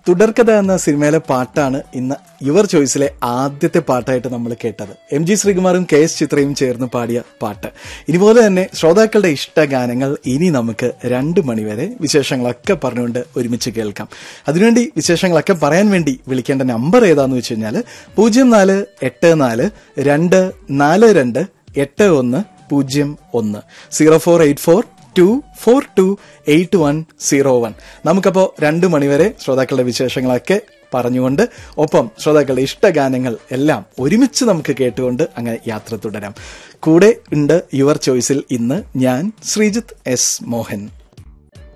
തുടർക്കഥ എന്ന സിനിമയിലെ പാട്ടാണ് ഇന്ന് യുവർ ചോയ്സിലെ ആദ്യത്തെ പാട്ടായിട്ട് നമ്മൾ കേട്ടത് എം ജി ശ്രീകുമാറും കെ എസ് ചിത്രയും ചേർന്ന് പാടിയ പാട്ട് ഇതുപോലെ തന്നെ ശ്രോതാക്കളുടെ ഇഷ്ട ഗാനങ്ങൾ ഇനി നമുക്ക് രണ്ട് മണിവരെ വിശേഷങ്ങളൊക്കെ പറഞ്ഞുകൊണ്ട് ഒരുമിച്ച് കേൾക്കാം അതിനുവേണ്ടി വിശേഷങ്ങളൊക്കെ പറയാൻ വേണ്ടി വിളിക്കേണ്ട നമ്പർ ഏതാന്ന് വെച്ച് കഴിഞ്ഞാൽ പൂജ്യം നാല് എട്ട് നാല് രണ്ട് നാല് രണ്ട് എട്ട് ഒന്ന് പൂജ്യം ഒന്ന് zero four eight four two four two eight one zero one നമുക്കപ്പോൾ രണ്ട് മണിവരെ ശ്രോതാക്കളുടെ വിശേഷങ്ങളൊക്കെ പറഞ്ഞുകൊണ്ട് ഒപ്പം ശ്രോതാക്കളുടെ ഇഷ്ടഗാനങ്ങൾ എല്ലാം ഒരുമിച്ച് നമുക്ക് കേട്ടുകൊണ്ട് അങ്ങനെ യാത്ര തുടരാം കൂടെ ഉണ്ട് യുവർ ചോയ്സിൽ ഇന്ന് ഞാൻ ശ്രീജിത്ത് എസ് മോഹൻ